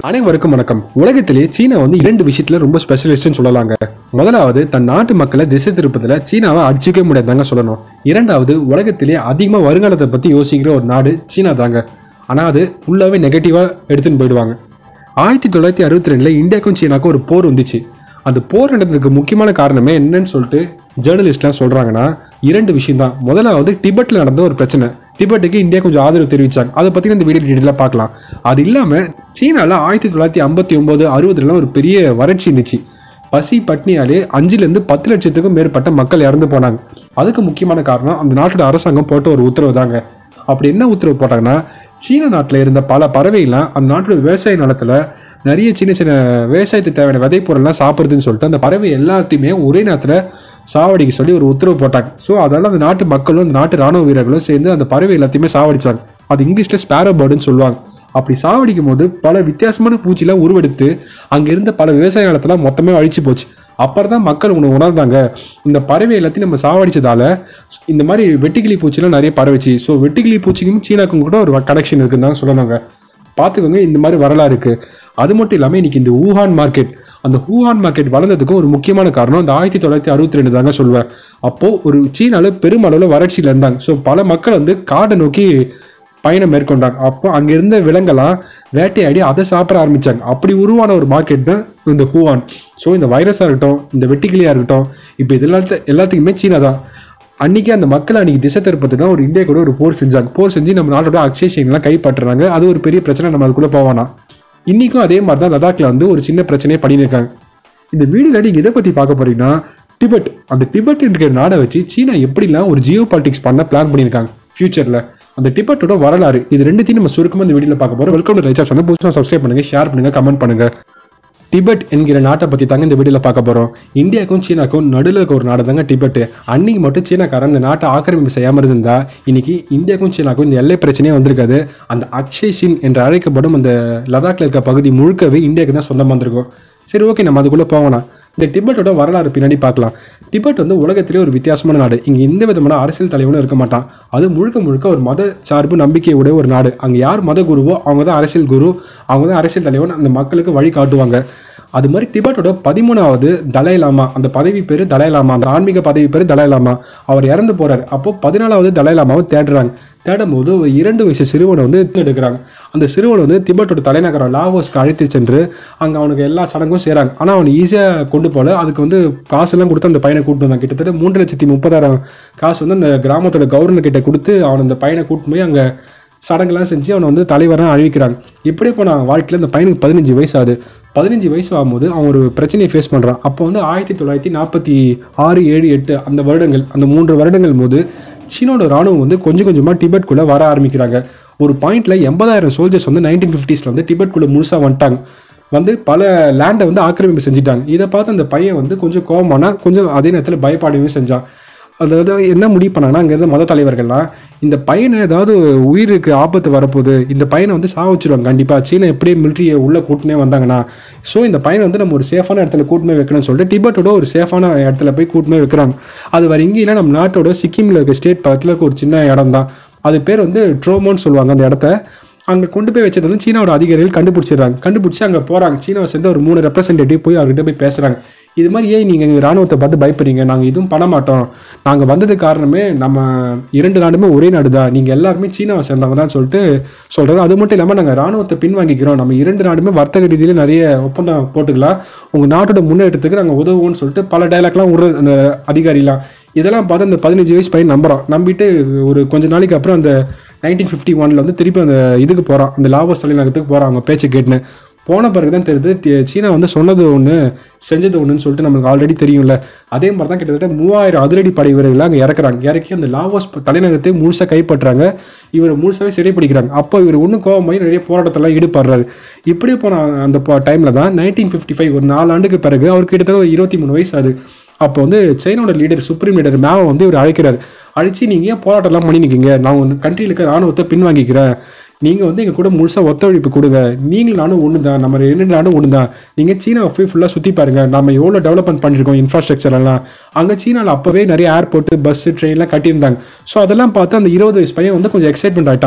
அனைவருக்கும் வணக்கம் உலகத்திலே சீனா வந்து இரண்டு விஷயத்துல ரொம்ப ஸ்பெஷலிஸ்ட்னு சொல்லலாங்க முதலாவது தன் நாட்டு மக்களை திசை திருப்பத்துல சீனாவை அடிச்சுக்கவே முடியாதாங்க சொல்லணும் இரண்டாவது உலகத்திலே அதிகமா வருங்காலத்தை பத்தி யோசிக்கிற ஒரு நாடு சீனா தாங்க ஆனா அது ஃபுல்லாவே நெகட்டிவா எடுத்துன்னு போயிடுவாங்க ஆயிரத்தி தொள்ளாயிரத்தி அறுபத்தி ரெண்டுல இந்தியாவுக்கும் சீனாக்கும் ஒரு போர் வந்துச்சு அந்த போர் நடந்ததுக்கு முக்கியமான காரணமே என்னன்னு சொல்லிட்டு ஜேர்னலிஸ்ட்லாம் சொல்றாங்கன்னா இரண்டு விஷயம் தான் முதலாவது டிபெட்ல நடந்த ஒரு பிரச்சனை டிபெட்டுக்கு இந்தியா கொஞ்சம் ஆதரவு தெரிவிச்சாங்க அதை பத்தி இந்த வீடியோ டீட்டெயிலாக பார்க்கலாம் அது இல்லாம சீனால ஆயிரத்தி தொள்ளாயிரத்தி ஐம்பத்தி ஒன்பது அறுபதுலாம் ஒரு பெரிய வறட்சி இருந்துச்சு பசி பட்னியாலே அஞ்சுலேருந்து பத்து லட்சத்துக்கும் மேற்பட்ட மக்கள் இறந்து போனாங்க அதுக்கு முக்கியமான காரணம் அந்த நாட்டோட அரசாங்கம் போட்ட ஒரு உத்தரவு தாங்க அப்படி என்ன உத்தரவு போட்டாங்கன்னா சீன நாட்டில் இருந்த பல பறவைகள்லாம் அந்த நாட்டோட விவசாய நிலத்துல நிறைய சின்ன சின்ன விவசாயத்துக்கு தேவையான விதைப்பொருள்லாம் சாப்பிடுதுன்னு சொல்லிட்டு அந்த பறவை எல்லாத்தையுமே ஒரே நேரத்தில் சாவடிக்க சொல்லி ஒரு உத்தரவு போட்டாங்க ஸோ அதனால அந்த நாட்டு மக்களும் அந்த நாட்டு ராணுவ வீரர்களும் சேர்ந்து அந்த பறவை எல்லாத்தையுமே சாவடிச்சாங்க அது இங்கிலீஷ்ல ஸ்பேரோ பேர்டுன்னு சொல்லுவாங்க அப்படி சாவடிக்கும் போது பல வித்தியாசமான பூச்சிலாம் உருவெடுத்து அங்க இருந்த பல விவசாய நிலத்தெல்லாம் மொத்தமே அழிச்சு போச்சு அப்புறம் தான் மக்கள் ஒன்று உணர்ந்தாங்க இந்த பறவை எல்லாத்தையும் நம்ம சாவடிச்சதால இந்த மாதிரி வெட்டுக்கிளி பூச்சிலாம் நிறைய பரவிச்சு ஸோ வெட்டுக்கிளி பூச்சிக்கும் சீனாக்கும் கூட ஒரு கனெக்ஷன் இருக்குன்னு தான் சொல்லணுங்க பார்த்துக்கோங்க இந்த மாதிரி வரலாறு இருக்கு அது மட்டும் இல்லாமல் இன்னைக்கு இந்த ஊஹான் மார்க்கெட் அந்த ஹூஹான் மார்க்கெட் வளர்ந்ததுக்கும் ஒரு முக்கியமான காரணம் இந்த ஆயிரத்தி தொள்ளாயிரத்தி அறுபத்தி ரெண்டு தாங்க சொல்லுவேன் அப்போ ஒரு சீனால பெருமளவில் வறட்சியில் இருந்தாங்க ஸோ பல மக்கள் வந்து காடை நோக்கி பயணம் மேற்கொண்டாங்க அப்போ அங்க இருந்த விலங்கெல்லாம் வேட்டையாடி அதை சாப்பிட ஆரம்பிச்சாங்க அப்படி உருவான ஒரு மார்க்கெட் தான் இந்த ஹூவான் ஸோ இந்த வைரஸாக இருக்கட்டும் இந்த வெட்டிக்கிளியாக இருக்கட்டும் இப்போ இது எல்லாத்த எல்லாத்துக்குமே சீனா தான் அன்னைக்கு அந்த மக்கள் அன்னைக்கு திசை திருப்பத்துக்கு ஒரு இந்தியா கூட ஒரு போர் செஞ்சாங்க போர் செஞ்சு நம்ம நாட்டோட அக்ஷேஷன்லாம் கைப்பற்றுறாங்க அது ஒரு பெரிய பிரச்சனை நம்ம அதுக்குள்ள போவானா இன்னைக்கும் அதே மாதிரி தான் லடாக்ல வந்து ஒரு சின்ன பிரச்சனையை பண்ணியிருக்காங்க இந்த வீடியோல நீங்க இதை பத்தி பார்க்க போறீங்கன்னா டிபெட் அந்த டிபெட் இருக்கிற நாடை வச்சு சீனா எப்படிலாம் ஒரு ஜியோ பாலிட்டிக்ஸ் பண்ண பிளான் பண்ணியிருக்காங்க ஃபியூச்சர்ல அந்த டிபெட்டோட வரலாறு இது ரெண்டுத்தையும் நம்ம சுருக்கமா இந்த வீடியோல பார்க்க போறோம் வெல்கம் டு ரைச்சா சொன்ன புதுசாக சப்ஸ்கிரைப் பண்ணுங்க ஷேர் பண்ணுங்க கமெண்ட் பண்ணுங்க டிபெட் என்கிற நாட்டை பத்தி தாங்க இந்த வீடியோல பார்க்க போறோம் இந்தியாவுக்கும் சீனாக்கும் நடுவில் இருக்க ஒரு நாடு தாங்க டிபெட் அன்னைக்கு மட்டும் சீனாக்காரன் இந்த நாட்டை ஆக்கிரமிப்பு செய்யாம இருந்தா இன்னைக்கு இந்தியாவுக்கும் சீனாக்கும் இந்த எல்லை பிரச்சனையே வந்திருக்காது அந்த அக்ஷேஷின் என்று அழைக்கப்படும் அந்த லடாக்ல இருக்க பகுதி முழுக்கவே இந்தியாவுக்கு தான் சொந்தமா வந்திருக்கும் சரி ஓகே நம்ம அதுக்குள்ள போகலாம் இந்த டிபெட்டோட வரலாறு பின்னாடி பார்க்கலாம் டிபெட் வந்து உலகத்திலே ஒரு வித்தியாசமான நாடு இங்க எந்த விதமான அரசியல் தலைவனும் இருக்க மாட்டான் அது முழுக்க முழுக்க ஒரு மத சார்பு நம்பிக்கையுடைய ஒரு நாடு அங்க யார் மத குருவோ அவங்க தான் அரசியல் குரு அவங்க தான் அரசியல் தலைவன் அந்த மக்களுக்கு வழி காட்டுவாங்க அது மாதிரி டிபெட்டோட பதிமூணாவது தலை லாமா அந்த பதவி பேரு தலை லாமா அந்த ஆன்மீக பதவி பேரு தலை லாமா அவர் இறந்து போறாரு அப்போ பதினாலாவது தலை லாமாவை தேடுறாங்க தேடும் போது ஒரு இரண்டு வயசு சிறுவனை வந்து எடுக்கிறாங்க அந்த சிறுவனை வந்து திபெட்டோட தலைநகரம் லாவோஸ்க்கு அழைத்து சென்று அங்கே அவனுக்கு எல்லா சடங்கும் செய்கிறாங்க ஆனால் அவன் ஈஸியாக கொண்டு போகல அதுக்கு வந்து காசெல்லாம் கொடுத்து அந்த பையனை கூட்டு வந்தான் கிட்டத்தட்ட மூன்று லட்சத்தி முப்பதாயிரம் காசு வந்து அந்த கிராமத்தோட கவர்னர் கிட்ட கொடுத்து அவன் அந்த பையனை கூட்டு போய் அங்கே சடங்கெல்லாம் செஞ்சு அவனை வந்து தலைவராக அழிக்கிறாங்க இப்படி இப்போ நான் வாழ்க்கையில் அந்த பையனுக்கு பதினஞ்சு வயசு ஆகுது பதினஞ்சு வயசு ஆகும்போது அவன் ஒரு பிரச்சனையை ஃபேஸ் பண்ணுறான் அப்போ வந்து ஆயிரத்தி தொள்ளாயிரத்தி நாற்பத்தி ஆறு ஏழு எட்டு அந்த வருடங்கள் அந்த மூன்று வருடங்கள் போது சீனோட ராணுவம் வந்து கொஞ்சம் கொஞ்சமாக டிபெட்குள்ளே வர ஆரம்பிக்கிறாங்க ஒரு பாயிண்ட்ல எண்பதாயிரம் சோல்ஜர்ஸ் வந்து நைன்டீன் ஃபிஃப்டிஸில் வந்து டிபெட்குள்ளே முழுசாக வந்துட்டாங்க வந்து பல லேண்டை வந்து ஆக்கிரமிப்பு செஞ்சுட்டாங்க இதை பார்த்து அந்த பையன் வந்து கொஞ்சம் கோபமானா கொஞ்சம் அதே நேரத்தில் பயப்பாடவும் செஞ்சான் அதாவது என்ன முடிவு பண்ணாங்கன்னா அங்கே இருந்த மத தலைவர்கள்லாம் இந்த பையனை ஏதாவது உயிருக்கு ஆபத்து வரப்போகுது இந்த பையனை வந்து சாவச்சிருவாங்க கண்டிப்பாக சீனா எப்படியே மிலிட்ரியை உள்ளே கூட்டினே வந்தாங்கன்னா ஸோ இந்த பையனை வந்து நம்ம ஒரு சேஃபான இடத்துல கூட்டினே வைக்கணும்னு சொல்லிட்டு டிபெட்டோட ஒரு சேஃபான இடத்துல போய் கூட்டினே வைக்கிறாங்க அது வேறு இங்கேயும் நம்ம நாட்டோட சிக்கிமில் இருக்க ஸ்டேட் பக்கத்தில் இருக்க ஒரு சின்ன இடம் தான் அது பேர் வந்து ட்ரோமோன்னு சொல்லுவாங்க அந்த இடத்த அங்கே கொண்டு போய் வச்சது வந்து சீனாவோட அதிகாரிகள் கண்டுபிடிச்சிடுறாங்க கண்டுபிடிச்சி அங்கே போகிறாங்க சீனாவை சேர்ந்த ஒரு மூணு ரெப்ரசன்டேட்டிவ் போய் அவர்கிட்ட போய் பேசுகிறாங்க இது மாதிரி ஏன் நீங்கள் எங்கள் ராணுவத்தை பார்த்து பயப்படுறீங்க நாங்கள் எதுவும் பண்ண மாட்டோம் நாங்கள் வந்தது காரணமே நம்ம இரண்டு நாடுமே ஒரே நாடு தான் நீங்கள் எல்லாருமே சீனாவை சேர்ந்தவங்க தான் சொல்லிட்டு சொல்கிறாரு அது மட்டும் இல்லாமல் நாங்கள் ராணுவத்தை பின்வாங்கிக்கிறோம் நம்ம இரண்டு நாடுமே வர்த்தக ரீதியில் நிறைய ஒப்பந்தம் போட்டுக்கலாம் உங்கள் நாட்டோட முன்னேற்றத்துக்கு நாங்கள் உதவுவோம்னு சொல்லிட்டு பல டைலாக்லாம் விடுற அந்த அதிகாரிலாம் இதெல்லாம் பார்த்து அந்த பதினஞ்சு வயசு பையன் நம்புறான் நம்பிட்டு ஒரு கொஞ்ச நாளைக்கு அப்புறம் அந்த நைன்டீன் ஃபிஃப்டி ஒனில் வந்து திருப்பி அந்த இதுக்கு போகிறான் அந்த லாவோஸ் தலைநகரத்துக்கு போகிறான் அவங்க பேச்சை கேட்டுன்னு போன பிறகு தான் தெரியுது டி- சீனா வந்து சொன்னது ஒன்று செஞ்சது ஒன்றுன்னு சொல்லிட்டு நம்மளுக்கு ஆல்ரெடி தெரியும்ல அதே மாதிரி தான் கிட்டத்தட்ட மூவாயிரம் அதிரடி படை வீரர்கள் அங்கே இறக்குறாங்க இறக்கி அந்த லாவோஸ் தலைநகரத்தை முழுசாக கைப்பற்றாங்க இவரை முழுசாவே சிறைப்பிடிக்கிறாங்க அப்போ இவர் ஒன்றும் கோவமாயி நிறைய போராட்டத்தெல்லாம் ஈடுபடுறாரு இப்படி போன அந்த டைமில் தான் நைன்டீன் ஃபிஃப்டி ஃபைவ் ஒரு நாலு ஆண்டுக்கு பிறகு அவருக்கு கிட்டத்தட்ட ஒரு இருபத்தி மூணு வயசு ஆகுது அப்போ வந்து சைனாவோட லீடர் சுப்ரீம் லீடர் மேவை வந்து இவர் அழைக்கிறாரு அழைச்சி நீங்கள் ஏன் போராட்டம்லாம் பண்ணி நிற்கீங்க நான் வந்து கண்ட்ரியில் இருக்க ராணுவத்தை பின்வாங்கிக்கிறேன் நீங்கள் வந்து எங்கள் கூட முழுசாக ஒத்துழைப்பு கொடுங்க நீங்களும் நானும் ஒன்று தான் நம்ம ரெண்டு நாடும் ஒன்று தான் நீங்கள் சீனாவை போய் ஃபுல்லாக சுற்றி பாருங்க நம்ம எவ்வளோ டெவலப்மெண்ட் பண்ணியிருக்கோம் இன்ஃப்ராஸ்ட்ரக்சர் எல்லாம் அங்கே சீனாவில் அப்போவே நிறைய ஏர்போர்ட்டு பஸ்ஸு ட்ரெயின்லாம் கட்டியிருந்தாங்க ஸோ அதெல்லாம் பார்த்து அந்த இருபது வயசு பையன் வந்து கொஞ்சம் எக்ஸைட்மெண்ட் ஆகிட்டான்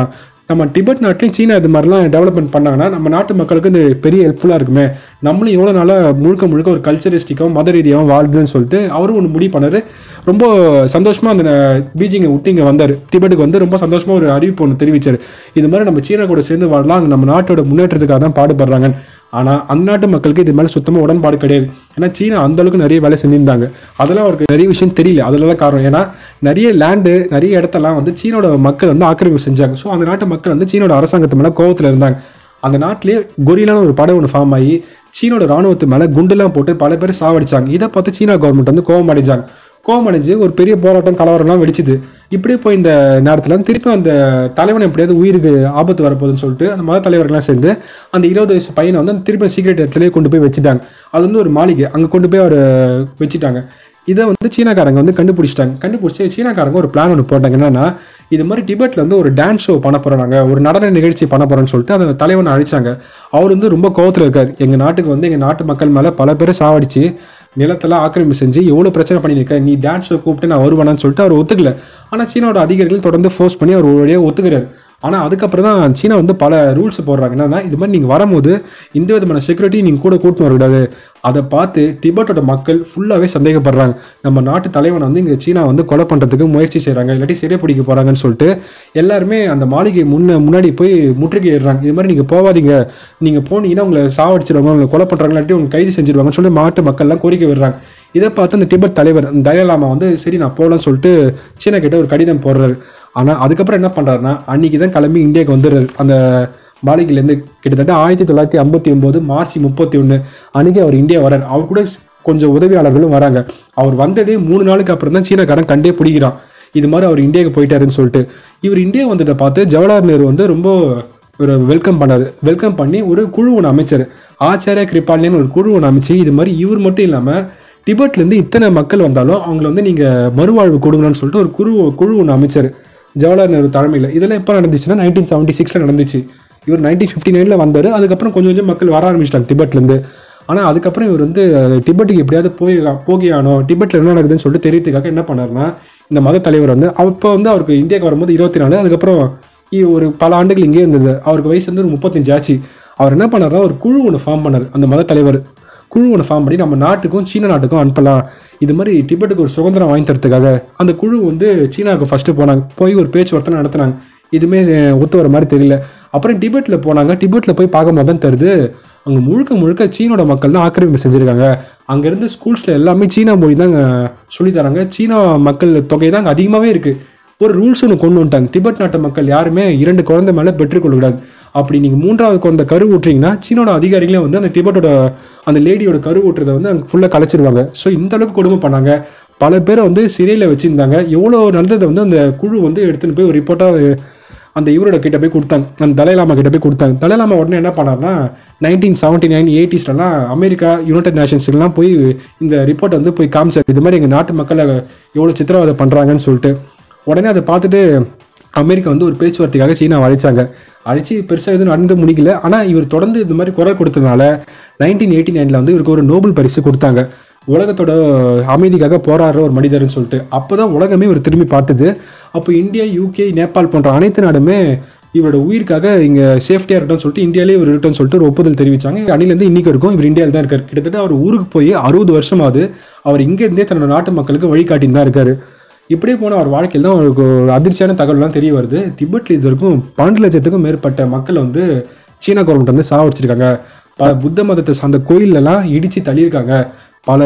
நம்ம டிபெட் நாட்டிலையும் சீனா இது மாதிரிலாம் டெவலப்மெண்ட் பண்ணாங்கன்னா நம்ம நாட்டு மக்களுக்கு இது பெரிய ஹெல்ப்ஃபுல்லாக இருக்குமே நம்மளும் எவ்வளோ நாளாக முழுக்க முழுக்க ஒரு கல்ச்சரிஸ்டிக்காகவும் மத ரீதியாகவும் வாழ்துன்னு சொல்லிட்டு அவரும் ஒன்று முடிவு பண்ணாரு ரொம்ப சந்தோஷமா அந்த பீஜிங்கை விட்டு இங்கே வந்தார் டிபெட்டுக்கு வந்து ரொம்ப சந்தோஷமா ஒரு அறிவிப்பு ஒன்று தெரிவிச்சார் இது மாதிரி நம்ம சீனா கூட சேர்ந்து வாழலாம் நம்ம நாட்டோட முன்னேற்றத்துக்காக தான் பாடுபடுறாங்க ஆனால் அந்த நாட்டு மக்களுக்கு இது மேலே சுத்தமாக உடன்பாடு கிடையாது ஏன்னா சீனா அந்த அளவுக்கு நிறைய வேலை செஞ்சிருந்தாங்க அதெல்லாம் அவருக்கு நிறைய விஷயம் தெரியல அதில் தான் காரணம் ஏன்னா நிறைய லேண்டு நிறைய இடத்தெல்லாம் வந்து சீனோட மக்கள் வந்து ஆக்கிரமிப்பு செஞ்சாங்க ஸோ அந்த நாட்டு மக்கள் வந்து சீனோட அரசாங்கத்து மேலே கோவத்தில் இருந்தாங்க அந்த நாட்டிலேயே கொரிலான ஒரு படம் ஒன்று ஃபார்ம் ஆகி சீனோட ராணுவத்து மேலே குண்டுலாம் போட்டு பல பேர் சாவடிச்சாங்க இதை பார்த்து சீனா கவர்மெண்ட் வந்து கோவம் அடைஞ்சாங்க கோவம் அடைஞ்சு ஒரு பெரிய போராட்டம் கலவரம்லாம் வெடிச்சுது இப்படியே போய் இந்த நேரத்தில் திருப்பி அந்த தலைவன் எப்படியாவது உயிருக்கு ஆபத்து வரப்போகுதுன்னு சொல்லிட்டு அந்த மத தலைவர்கள்லாம் சேர்ந்து அந்த இருபது வயசு பையனை வந்து அந்த திருப்பி சீக்கிரட் இடத்துலயே கொண்டு போய் வச்சுட்டாங்க அது வந்து ஒரு மாளிகை அங்கே கொண்டு போய் அவர் வச்சுட்டாங்க இதை வந்து சீனாக்காரங்க வந்து கண்டுபிடிச்சிட்டாங்க கண்டுபிடிச்சி சீனாக்காரங்க ஒரு பிளான் ஒன்று போட்டாங்க என்னன்னா இது மாதிரி டிபெட்ல வந்து ஒரு டான்ஸ் ஷோ பண்ண போறோம் நாங்க ஒரு நடன நிகழ்ச்சி பண்ண போறோம்னு சொல்லிட்டு அந்த தலைவனை அழிச்சாங்க அவர் வந்து ரொம்ப கோவத்துல இருக்காரு எங்க நாட்டுக்கு வந்து எங்க நாட்டு மக்கள் மேல பல பேரை சாவடிச்சு நிலத்தெல்லாம் ஆக்கிரமிப்பு செஞ்சு எவ்வளவு பிரச்சனை பண்ணியிருக்க நீ டான்ஸ் ஷோ கூப்பிட்டு நான் வருவேனான்னு சொல்லிட்டு அவர் ஒத்துக்கல ஆனா சீனாவோட அதிகாரிகள் தொடர்ந்து ஃபோர்ஸ் பண்ணி அவர் ஒரு வழியா ஒத்துக்கிறாரு ஆனால் அதுக்கப்புறம் தான் சீனா வந்து பல ரூல்ஸ் போடுறாங்க என்னன்னா இது மாதிரி நீங்கள் வரும்போது இந்த விதமான செக்யூரிட்டி நீங்கள் கூட கூட்டின்னு வரக்கூடாது அதை பார்த்து டிபெட்டோட மக்கள் ஃபுல்லாகவே சந்தேகப்படுறாங்க நம்ம நாட்டு தலைவனை வந்து இங்கே சீனா வந்து கொலை பண்ணுறதுக்கு முயற்சி செய்கிறாங்க இல்லாட்டி சிறை பிடிக்க போகிறாங்கன்னு சொல்லிட்டு எல்லாருமே அந்த மாளிகை முன்ன முன்னாடி போய் முற்றுகையிடுறாங்க இது மாதிரி நீங்கள் போகாதீங்க நீங்கள் போனீங்கன்னா உங்களை சாவடிச்சிருவாங்க உங்களை கொலை பண்ணுறாங்க இல்லாட்டி உங்களை கைது செஞ்சிருவாங்கன்னு சொல்லி மாட்டு மக்கள்லாம் கோரிக்கை விடுறாங்க இதை பார்த்து அந்த டிபெட் தலைவர் அந்த தயலாமா வந்து சரி நான் போகலான்னு சொல்லிட்டு சீனா கிட்ட ஒரு கடிதம் போடுறாரு ஆனால் அதுக்கப்புறம் என்ன பண்ணுறாருன்னா அன்னைக்கு தான் கிளம்பி இந்தியாவுக்கு வந்துடுறாரு அந்த மாளிகையிலேருந்து கிட்டத்தட்ட ஆயிரத்தி தொள்ளாயிரத்தி ஐம்பத்தி ஒம்பது மார்ச் முப்பத்தி ஒன்று அன்னைக்கு அவர் இந்தியா வரார் அவர் கூட கொஞ்சம் உதவியாளர்களும் வராங்க அவர் வந்ததே மூணு நாளுக்கு அப்புறம் தான் சீனாக்காரன் கண்டே பிடிக்கிறான் இது மாதிரி அவர் இந்தியாவுக்கு போயிட்டாருன்னு சொல்லிட்டு இவர் இந்தியா வந்ததை பார்த்து ஜவஹர்லால் நேரு வந்து ரொம்ப ஒரு வெல்கம் பண்ணாரு வெல்கம் பண்ணி ஒரு குழு ஒன்று அமைச்சார் ஆச்சாரிய கிருபாலின்னு ஒரு குழு ஒன்று அமைச்சு இது மாதிரி இவர் மட்டும் இல்லாமல் டிபெட்லேருந்து இத்தனை மக்கள் வந்தாலும் அவங்கள வந்து நீங்கள் மறுவாழ்வு கொடுங்கன்னு சொல்லிட்டு ஒரு குழு குழு ஒன்று அமைச்சார் ஜவஹர்லால் நேரு தலைமையில் இதெல்லாம் எப்போ நடந்துச்சுன்னா நைன்டீன் செவன்ட்டி சிக்ஸில் நடந்துச்சு இவர் நைன்டீன் ஃபிஃப்டி நைனில் வந்தார் அதுக்கப்புறம் கொஞ்சம் கொஞ்சம் மக்கள் வர ஆரம்பிச்சிட்டாங்க டிபெட்லேருந்து ஆனால் அதுக்கப்புறம் இவர் வந்து அஹ், டிபெட்டுக்கு எப்படியாவது போய் போகியானோ டிபெட்டில் என்ன நடக்குதுன்னு சொல்லிட்டு தெரியறதுக்காக என்ன பண்ணாருன்னா இந்த மத தலைவர் வந்து அப்போ வந்து அவருக்கு இந்தியாவுக்கு வரும்போது இருபத்தி நாலு அதுக்கப்புறம் இ- ஒரு பல ஆண்டுகள் இங்கே இருந்தது அவருக்கு வயசு வந்து ஒரு முப்பத்தஞ்சு ஆச்சு அவர் என்ன பண்ணாருன்னா ஒரு குழு ஒன்று ஃபார்ம் பண்ணார் அந்த மத தலைவர் குழு ஒன்று ஃபார்ம் பண்ணி நம்ம நாட்டுக்கும் சீன நாட்டுக்கும் அனுப்பலாம் இது மாதிரி டிபெட்டுக்கு ஒரு சுதந்திரம் வாங்கி தரத்துக்காக அந்த குழு வந்து சீனாவுக்கு ஃபர்ஸ்ட் போனாங்க போய் ஒரு பேச்சுவார்த்தை நடத்துனாங்க இதுவுமே அஹ், ஒத்து வர மாதிரி தெரியல அப்புறம் டிபெட்டில் போனாங்க டிபெட்டில் போய் பார்க்கும்போது தான் தெரியுது அங்கே முழுக்க முழுக்க சீனோட மக்கள் தான் ஆக்கிரமிப்பு செஞ்சுருக்காங்க அங்கேருந்து ஸ்கூல்ஸில் எல்லாமே சீனா மொழி தான் சொல்லி தராங்க சீனா மக்கள் தொகை தான் அங்கே அதிகமாகவே இருக்குது ஒரு ரூல்ஸ் ஒன்று கொண்டு வந்துட்டாங்க டிபெட் நாட்டு மக்கள் யாருமே இரண்டு குழந்தை மேலே பெற்றுக்கொள்ளக்கூடாது அப்படி நீங்கள் மூன்றாவது குழந்தை கரு ஊட்டுறீங்கன்னா சீனோட அதிகாரிகளே வந்து அந்த டிபெட்டோட அந்த லேடியோட கரு ஊட்டுறதை வந்து அங்கே ஃபுல்லாக கலைச்சிருவாங்க ஸோ இந்த அளவுக்கு கொடுமை பண்ணாங்க பல பேரை வந்து சிறையில் வச்சுருந்தாங்க எவ்வளோ நடந்ததை வந்து அந்த குழு வந்து எடுத்துன்னு போய் ஒரு ரிப்போர்ட்டாக அந்த இவரோட கிட்ட போய் கொடுத்தாங்க அந்த தலைலாமா கிட்ட போய் கொடுத்தாங்க தலைலாமா உடனே என்ன பண்ணார்னா நைன்டீன் செவன்ட்டி நைன் எயிட்டிஸ்லாம் அமெரிக்கா யுனைடெட் நேஷன்ஸ்லாம் போய் இந்த ரிப்போர்ட் வந்து போய் காமிச்சார் இது மாதிரி எங்கள் நாட்டு மக்களை எவ்வளோ சித்திரவதை பண்ணுறாங்கன்னு சொல்லிட்டு உடனே அதை பார்த்துட்டு அமெரிக்கா வந்து ஒரு பேச்சுவார்த்தைக்காக சீனா அழைச்சாங்க அழைச்சி பெருசாக எதுவும் நடந்து முடிக்கல ஆனால் இவர் தொடர்ந்து இந்த மாதிரி குரல் கொடுத்ததுனால நைன்டீன் எயிட்டி நைனில் வந்து இவருக்கு ஒரு நோபல் பரிசு கொடுத்தாங்க உலகத்தோட அமைதிக்காக போராடுற ஒரு மனிதர்னு சொல்லிட்டு அப்பதான் உலகமே இவர் திரும்பி பார்த்தது அப்போ இந்தியா யூகே நேபாள் போன்ற அனைத்து நாடுமே இவரோட உயிருக்காக இங்க சேஃப்டியா இருக்கட்டும் சொல்லிட்டு இந்தியாலே இவர் இருக்கட்டும் சொல்லிட்டு ஒரு ஒப்புதல் தெரிவிச்சாங்க அணிலேருந்து இன்னைக்கு இருக்கும் இவர் இந்தியாவில் தான் இருக்காரு கிட்டத்தட்ட அவர் ஊருக்கு போய் அறுபது வருஷமாவது அவர் இங்க இருந்தே தன்னோட நாட்டு மக்களுக்கு வழிகாட்டின்னு தான் இருக்காரு இப்படியே போன அவர் வாழ்க்கையில் தான் அவருக்கு ஒரு அதிர்ச்சியான தகவல்லாம் தெரிய வருது திபெட்ல இது வரைக்கும் பன்னெண்டு லட்சத்துக்கும் மேற்பட்ட மக்கள் வந்து சீனா கவர்மெண்ட் வந்து சாவடிச்சிருக்காங்க பல புத்த மதத்தை சார்ந்த கோயிலெல்லாம் இடிச்சு தள்ளியிருக்காங்க பல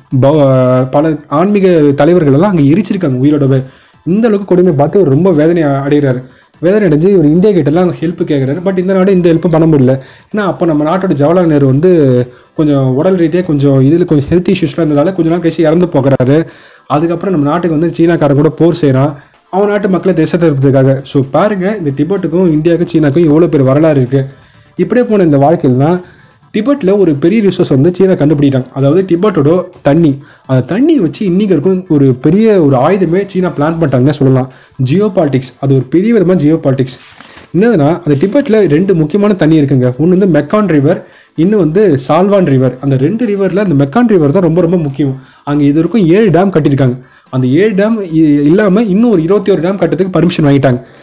பௌ- பல ஆன்மீக தலைவர்கள் எல்லாம் அங்கே எரிச்சிருக்காங்க உயிரோடவே இந்த அளவுக்கு கொடுமை பார்த்து அவர் ரொம்ப வேதனை அடைகிறாரு வேதனை அடைஞ்சு இவர் இந்தியா கிட்டலாம் ஹெல்ப் கேட்குறாரு பட் இந்த நாடு இந்த ஹெல்ப்பும் பண்ண முடியல ஏன்னா அப்போ நம்ம நாட்டோட ஜவஹர்லால் நேரு வந்து கொஞ்சம் உடல் ரீதியாக கொஞ்சம் இதில் கொஞ்சம் ஹெல்த் இஷ்யூஸ்லாம் இருந்ததால கொஞ்ச நாள் கழிச்சு இறந்து போகிறாரு அதுக்கப்புறம் நம்ம நாட்டுக்கு வந்து சீனாக்காரன் கூட போர் செய்கிறான் அவன் நாட்டு மக்களை திசை திருப்பதுக்காக ஸோ பாருங்க இந்த டிபெட்டுக்கும் இந்தியாவுக்கும் சீனாக்கும் எவ்வளோ பெரிய வரலாறு இருக்குது இப்படியே போன இந்த வாழ்க்கையில் தான் டிபெட்டில் ஒரு பெரிய ரிசோர்ஸ் வந்து சீனா கண்டுபிடிட்டாங்க அதாவது டிபெட்டோட தண்ணி அந்த தண்ணி வச்சு இன்னைக்கு இருக்கும் ஒரு பெரிய ஒரு ஆயுதமே சீனா பிளான் பண்ணிட்டாங்கன்னு சொல்லலாம் ஜியோ பாலிட்டிக்ஸ் அது ஒரு பெரிய விதமான ஜியோ பாலிட்டிக்ஸ் என்னதுன்னா அந்த டிபெட்டில் ரெண்டு முக்கியமான தண்ணி இருக்குங்க ஒன்று வந்து மெக்கான் ரிவர் இன்னும் வந்து சால்வான் ரிவர் அந்த ரெண்டு ரிவரில் அந்த மெக்கான் ரிவர் தான் ரொம்ப ரொம்ப முக்கியம் அங்கே இது வரைக்கும் ஏழு டேம் கட்டியிருக்காங்க அந்த ஏழு டேம் இல்லாமல் இன்னும் ஒரு இருபத்தி ஒரு டேம் கட்டுறதுக்கு பர்மிஷன் வாங்கிட்டாங்க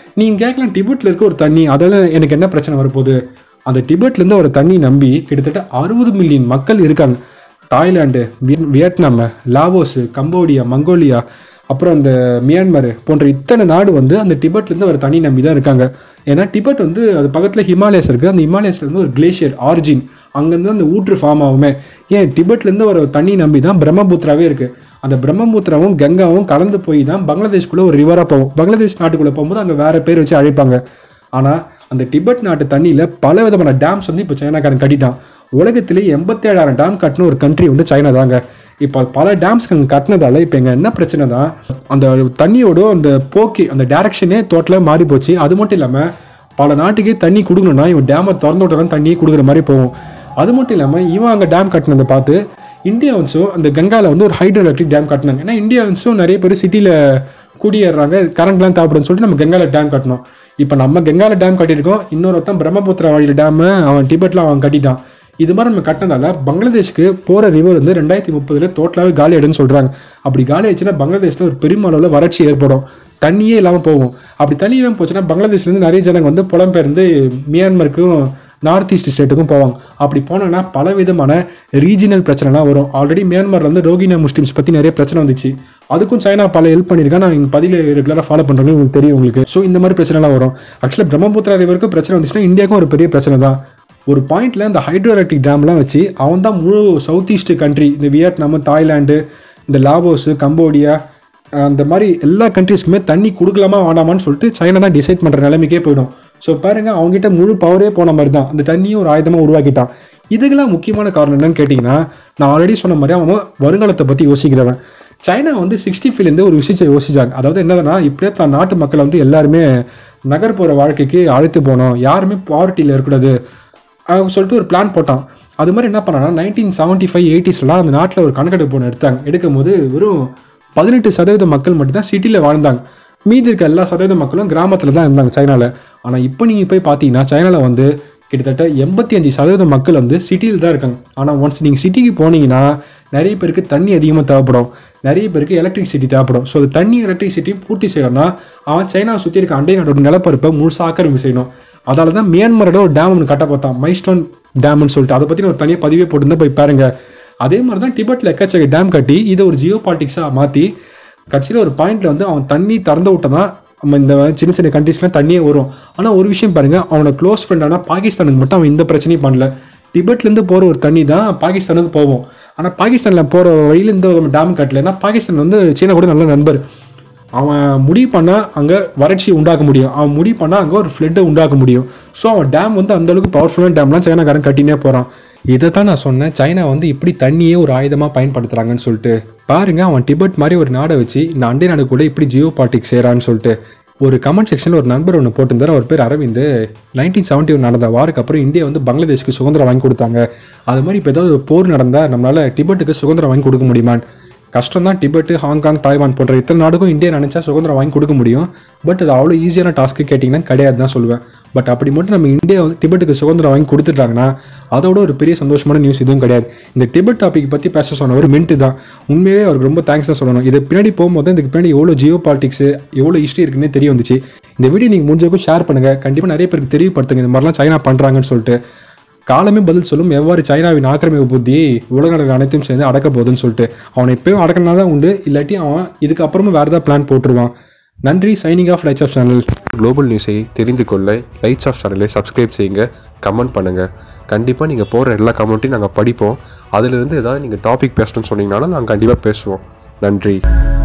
நீங்கள் கேட்கலாம் டிபெட்டில் இருக்க ஒரு தண்ணி அதால எனக்கு என்ன பிரச்சனை வரப்போகுது அந்த டிபெட்லேருந்து ஒரு தண்ணி நம்பி கிட்டத்தட்ட அறுபது மில்லியன் மக்கள் இருக்காங்க Thailand Viet Vietnam Laos Cambodia Mongolia அப்புறம் அந்த மியான்மர் போன்ற இத்தனை நாடு வந்து அந்த டிபெட்லேருந்து ஒரு தண்ணி நம்பி தான் இருக்காங்க ஏன்னா டிபெட் வந்து அது பக்கத்தில் ஹிமாலயஸ் இருக்குது அந்த ஹிமாலயஸ்ல இருந்து ஒரு கிளேஷியர் ஆரிஜின் அங்கேருந்து அந்த ஊற்று ஃபார்ம் ஆகுமே ஏன் டிபெட்லேருந்து ஒரு தண்ணி நம்பி தான் பிரம்மபுத்திராவே இருக்குது அந்த பிரம்மபுத்திராவும் கங்காவும் கலந்து போய் தான் பங்களாதேஷ்குள்ளே ஒரு ரிவராக போகும் பங்களாதேஷ் நாட்டுக்குள்ளே போகும்போது அங்கே வேற பேர் வச்சு அழைப்பாங்க ஆனால் அந்த டிபெட் நாட்டு தண்ணியில் பல விதமான டேம்ஸ் வந்து இப்போ சைனாக்காரன் கட்டிட்டான் உலகத்திலே எண்பத்தி ஏழாயிரம் டேம் கட்டின ஒரு கண்ட்ரி வந்து சைனா தாங்க இப்போ பல டேம்ஸ் அங்கே கட்டினதால இப்போ எங்க என்ன பிரச்சனை தான் அந்த தண்ணியோட அந்த போக்கி அந்த டைரக்ஷனே டோட்டலாக மாறி போச்சு அது மட்டும் இல்லாமல் பல நாட்டுக்கே தண்ணி கொடுக்கணும்னா இவன் டேமை திறந்து விட்டாலும் தண்ணியே கொடுக்குற மாதிரி போகும் அது மட்டும் இல்லாமல் இவன் அங்கே டேம் கட்டினதை பார்த்து இந்தியாவன்ஸும் அந்த கங்கால வந்து ஒரு ஹைட்ரோ எலக்ட்ரிக் டேம் கட்டினாங்க ஏன்னா இந்தியாவன்ஸும் நிறைய பேர் சிட்டியில் குடியேறாங்க கரண்ட்லாம் தேவைப்படுன்னு சொல்லிட்டு நம்ம கங்கால டேம் கட்டணும் இப்போ நம்ம கங்கால டேம் கட்டியிருக்கோம் இன்னொருத்தன் பிரம்மபுத்திரா வழியில் டேம் அவன் டிபெட்ல அவன் கட்டிட்டான் இது மாதிரி நம்ம கட்டினதால பங்களாதேஷ்க்கு போகிற ரிவர் வந்து ரெண்டாயிரத்தி முப்பதுல டோட்டலாகவே காலி ஆயிடுன்னு சொல்கிறாங்க அப்படி காலி ஆயிடுச்சுன்னா பங்களாதேஷில் ஒரு பெரும் அளவில் வறட்சி ஏற்படும் தண்ணியே இல்லாமல் போகும் அப்படி தண்ணி இல்லாமல் போச்சுன்னா பங்களாதேஷ்லேருந்து நிறைய ஜனங்க வந்து புலம்பெயர்ந்து மியான்மருக்கும் நார்த் ஈஸ்ட் ஸ்டேட்டுக்கும் போவாங்க அப்படி போனாங்கன்னா பல விதமான ரீஜனல் பிரச்சனைலாம் வரும் ஆல்ரெடி மியான்மரில் வந்து ரோகினா முஸ்லிம்ஸ் பற்றி நிறைய பிரச்சனை வந்துச்சு அதுக்கும் சைனா பல ஹெல்ப் பண்ணியிருக்கேன் நான் இங்கே பதில ரெகுலராக ஃபாலோ பண்ணுறது உங்களுக்கு தெரியும் உங்களுக்கு ஸோ இந்த மாதிரி பிரச்சனைலாம் வரும் ஆக்சுவலாக பிரம்மபுத்திரா ரிவருக்கும் பிரச்சனை வந்துச்சுன்னா இந்தியாவுக்கும் ஒரு பெரிய பிரச்சனை தான் ஒரு பாயிண்ட்ல இந்த ஹைட்ரோ எலக்ட்ரிக் டேம்லாம் வச்சு அவன் தான் முழு சவுத் ஈஸ்ட் கண்ட்ரி இந்த வியட்நாம் தாய்லாந்து இந்த லாவோஸ் கம்போடியா அந்த மாதிரி எல்லா கண்ட்ரீஸ்க்குமே தண்ணி கொடுக்கலாமா வேண்டாமான்னு சொல்லிட்டு சைனா தான் டிசைட் பண்ணுற நிலைமைக்கே போயிடும் ஸோ பாருங்க அவங்ககிட்ட முழு பவரே போன மாதிரி தான் அந்த தண்ணியும் ஒரு ஆயுதமாக உருவாக்கிட்டான் இதுக்கெல்லாம் முக்கியமான காரணம் என்னன்னு கேட்டிங்கன்னா நான் ஆல்ரெடி சொன்ன மாதிரி அவன் வருங்காலத்தை பற்றி யோசிக்கிறவன் சைனா வந்து சிக்ஸ்டி ஃபைவ்லேருந்து ஒரு விஷயத்தை யோசிச்சாங்க அதாவது என்னதுன்னா இப்படியே தான் நாட்டு மக்கள் வந்து எல்லாருமே நகர்ப்புற வாழ்க்கைக்கு அழைத்து போனோம் யாருமே பாவர்ட்டியில் இருக்கக்கூடாது அவன் சொல்லிட்டு ஒரு பிளான் போட்டான் அது மாதிரி என்ன பண்ணான்னா நைன்டீன் செவன்ட்டி ஃபைவ் எயிட்டிஸ்லாம் அந்த நாட்டில் ஒரு கணக்கெடுப்பு ஒன்று எடுத்தாங்க எடுக்கும் போது வெறும் பதினெட்டு சதவீத மக்கள் மட்டும்தான் சிட்டியில் வாழ்ந்தாங்க மீதி இருக்க எல்லா சதவீத மக்களும் கிராமத்தில் தான் இருந்தாங்க சைனாவில் ஆனால் இப்போ நீங்கள் போய் பார்த்தீங்கன்னா சைனாவில் வந்து கிட்டத்தட்ட எண்பத்தி அஞ்சு சதவீத மக்கள் வந்து சிட்டியில் தான் இருக்காங்க ஆனால் ஒன்ஸ் நீங்கள் சிட்டிக்கு போனீங்கன்னா நிறைய பேருக்கு தண்ணி அதிகமாக தேவைப்படும் நிறைய பேருக்கு எலக்ட்ரிசிட்டி தேவைப்படும் ஸோ அது தண்ணி எலக்ட்ரிசிட்டி பூர்த்தி செய்யணும்னா அவன் சைனாவை சுற்றி இருக்க அண்டை நாட்டோட நிலப்பரப்பை முழுசாக ஆக்கிரமிப்பு செய்யணும் அதால தான் மியான்மரோட ஒரு டேம் ஒன்று கட்ட பார்த்தான் மைஸ்டோன் டேம்னு சொல்லிட்டு அதை பற்றி ஒரு தனியாக பதிவே போட்டிருந்தா போய் பாருங்க அதே மாதிரி தான் டிபெட்டில் எக்கச்சக்க டேம் கட்டி இதை ஒரு ஜியோ பாலிட்டிக்ஸாக மாற்றி கட்சியில் ஒரு பாயிண்ட்ல வந்து அவன் தண்ணி திறந்து விட்டனா நம்ம இந்த சின்ன சின்ன கண்ட்ரீஸ்லாம் தண்ணியே வரும் ஆனால் ஒரு விஷயம் பாருங்க அவனோட க்ளோஸ் ஃப்ரெண்டான பாகிஸ்தானுக்கு மட்டும் அவன் இந்த பிரச்சனையும் பண்ணல டிபெட்லேருந்து போகிற ஒரு தண்ணி தான் பாகிஸ்தானுக்கு போவோம் ஆனால் பாகிஸ்தானில் போகிற வழியில் இந்த ஒரு டேம் கட்டலைன்னா பாகிஸ்தான் வந்து சீனா கூட நல்ல நண்பர் அவன் முடிவு பண்ணால் அங்கே வறட்சி உண்டாக்க முடியும் அவன் முடிவு பண்ணால் அங்கே ஒரு ஃப்ளட்டை உண்டாக்க முடியும் ஸோ அவன் டேம் வந்து அந்த அளவுக்கு பவர்ஃபுல்லான டேம்லாம் சைனாக்காரன் கட்டினே போகிறான் இதை தான் நான் சொன்னேன் சைனா வந்து இப்படி தண்ணியே ஒரு ஆயுதமாக பயன்படுத்துகிறாங்கன்னு சொல்லிட்டு பாருங்க அவன் டிபெட் மாதிரி ஒரு நாடை வச்சு இந்த அண்டை நாடு கூட இப்படி ஜியோ பாலிட்டிக்ஸ் செய்கிறான்னு சொல்லிட்டு ஒரு கமெண்ட் செக்ஷனில் ஒரு நண்பர் ஒன்று போட்டிருந்தார் அவர் பேர் அரவிந்த் நைன்டீன் செவன்ட்டி ஒன் நடந்த வாருக்கு அப்புறம் இந்தியா வந்து பங்களாதேஷ்க்கு சுதந்திரம் வாங்கி கொடுத்தாங்க அது மாதிரி இப்போ ஏதாவது ஒரு போர் நடந்தால் நம்மளால் டிபெட்டுக்கு சுதந்திரம் வாங்கி கொடுக்க முடியுமான்னு கஷ்டம் தான் டிபெட்டு ஹாங்காங் தாய்வான் போன்ற இத்தனை நாடுக்கும் இந்தியா நினச்சா சுதந்திரம் வாங்கி கொடுக்க முடியும் பட் அது அவ்வளோ ஈஸியான டாஸ்க்கு கேட்டிங்கன்னா கிடையாது தான் சொல்லுவேன் பட் அப்படி மட்டும் நம்ம இந்தியா வந்து டிபெட்டுக்கு சுதந்திரம் வாங்கி கொடுத்துட்டாங்கன்னா அதோட ஒரு பெரிய சந்தோஷமான நியூஸ் எதுவும் கிடையாது இந்த டிபெட் டாபிக் பற்றி பேச சொன்ன ஒரு மின்ட்டு தான் உண்மையாகவே அவருக்கு ரொம்ப தேங்க்ஸ் தான் சொல்லணும் இது பின்னாடி போகும்போது இதுக்கு பின்னாடி எவ்வளோ ஜியோ பாலிட்டிக்ஸ் எவ்வளோ ஹிஸ்ட்ரி இருக்குன்னே தெரிய வந்துச்சு இந்த வீடியோ நீங்கள் முடிஞ்சவரைக்கும் ஷேர் பண்ணுங்கள் கண்டிப்பாக நிறைய பேருக்கு தெரியப்படுத்துங்க இந்த மாதிரிலாம் சைனா பண்ணுறாங்கன்னு சொல்லிட்டு காலமே பதில் சொல்லும் எவ்வாறு சைனாவின் ஆக்கிரமிப்பு புத்தி உலக நாடுகள் அனைத்தையும் சேர்ந்து அடக்க போகுதுன்னு சொல்லிட்டு அவனை இப்பயும் அடக்கினா தான் உண்டு இல்லாட்டி அவன் இதுக்கப்புறமா வேறு ஏதாவது பிளான் போட்டுருவான் நன்றி signing off Lights Off channel global நியூஸை தெரிந்து கொள்ள லைட்ஸ் ஆஃப் சேனலை சப்ஸ்கிரைப் செய்யுங்க கமெண்ட் பண்ணுங்கள் கண்டிப்பாக நீங்கள் போகிற எல்லா கமெண்ட்டையும் நாங்கள் படிப்போம் அதிலிருந்து ஏதாவது நீங்கள் டாபிக் பேசணும்னு சொன்னீங்கனாலும் நாங்கள் கண்டிப்பாக பேசுவோம் நன்றி